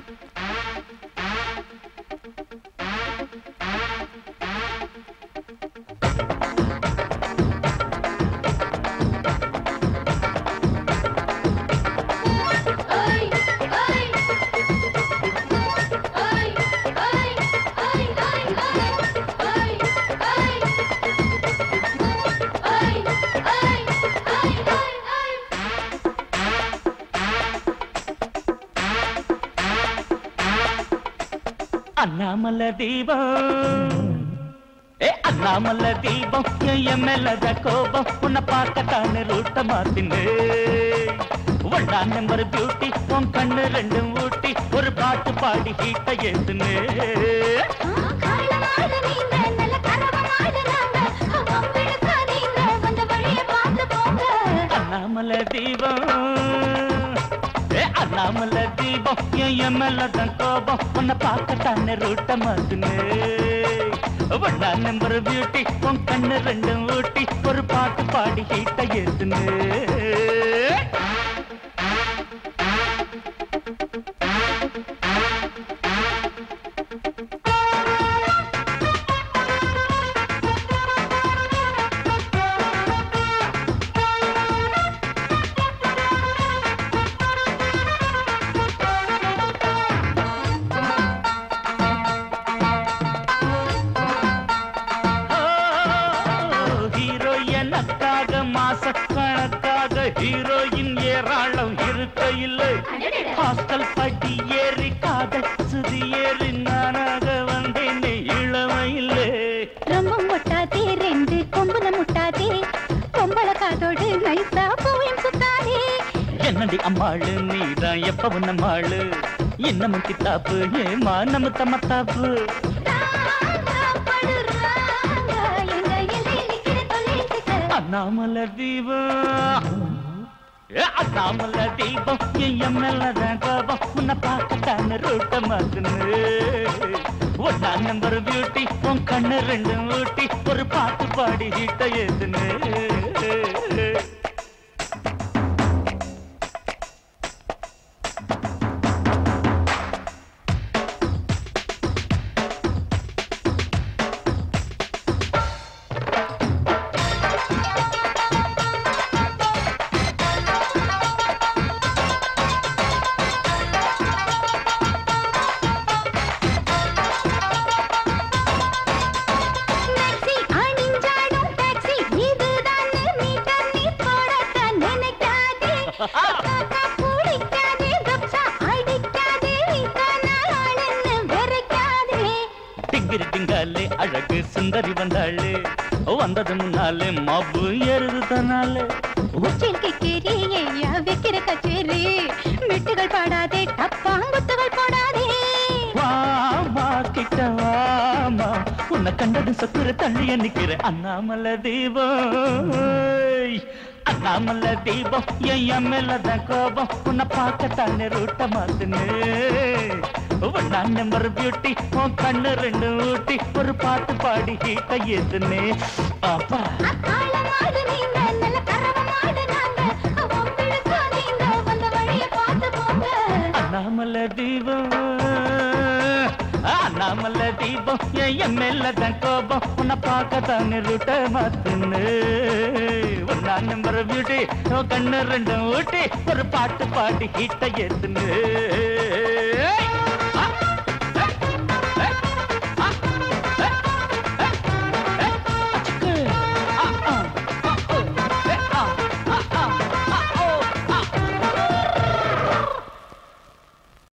அண்ணாமல தீபம் ஏ அண்ணாமல தீபம் என் மேலத கோபம் உன்னை பார்க்கத்தானே ரூட்ட மாத்தினு ஒன்னா நம்பர் பியூட்டி உன் கண்ணு ரெண்டும் ஊட்டி ஒரு பாட்டு பாடி ஹீட்ட ஏத்துனு அண்ணாமல தீபம் ஏ அண்ணாமல தீபம் என் மேலதான் கோபம் உன்னை பார்க்கத்தானே ரூட்ட மாத்துனு ஒன்னா நம்பர் பியூட்டி உன் கண்ணு ரெண்டும் ஊட்டி ஒரு பாட்டு பாடி ஹீட்ட ஏத்துனு ஹீரோ எனக்காக மாச கணக்காக ஹீரோயின் ஏராளம் இருக்க இல்லை ஹாஸ்டல் பட்டி ஏறி காதல் சுதி ஏறி நானாக வந்தேன் இளமையிலே ரொம்ப முட்டாதே ரெண்டு கொம்புல முட்டாதே பொம்பள காதோடு நைசா பூயம் சுத்தாதே என்னடி அம்மாளு நீதான் எப்பவும் நம்மாளு இன்னமும் கித்தாப்பு ஏமா நம்ம தம்மத்தாப்பு அண்ணாமல தீபம் ஏ, அண்ணாமல தீபம் என் மேலதான் கோபம் உன்னை பார்க்கத்தான ரூட்ட மாத்துனு ஒன்னா நம்பர் பியூட்டி உன் கண்ணு ரெண்டும் ஊட்டி ஒரு பாட்டு பாடி ஹீட்ட ஏத்துனு டாக்ஸி அணிஞ்சாடும் டாக்ஸி இதுதான் மீட்டர் நீ போடத்தான் நினைக்காதே காக்கா பிடிக்காதே கப்சா அடிக்காதே நீதான் ஆளுன்னு வெறுக்காதே டிங்கிரி டிங்காலே அழகு சுந்தரி வந்தாளே வந்தது முன்னாலே மாப்பு ஏறுது தன்னாலே உச்சில் கிக்கிரி ஐயா வைக்கிற கச்சேரி மெட்டுகள் பாடாதே டப்பாங்குத்துகள் போடாதே வாமா கிட்ட வாமா உன்னை கண்டது சொத்துற தள்ளிய நிக்கிற அண்ணாமல தீபம் அண்ணாமல தீபம் என் மேலதான் கோபம் உன்னை பார்க்கத்தானே ரூட்ட மாத்துனு ஒன்னா நம்பர் பியூட்டி உன் கண்ணு ரெண்டு ஊட்டி ஒரு பாட்டு பாடி ஹீட்ட ஏத்துனே பாப்பா அக்காலமாடு நீங்க நல்ல கரவமாடு நாங்க உங்களுக்கு நீங்க வந்த வழிய பார்த்து போங்க அண்ணாமல தீபம் அண்ணாமல தீபம் என் மேலதான் கோபம் உன்னை பார்க்கத்தானே ரூட்ட மாத்துனு ஒன்னா நம்பர் பியூட்டி உன் கண்ணு ரெண்டும் ஊட்டி ஒரு பாட்டு பாடி ஹீட்ட ஏத்துனு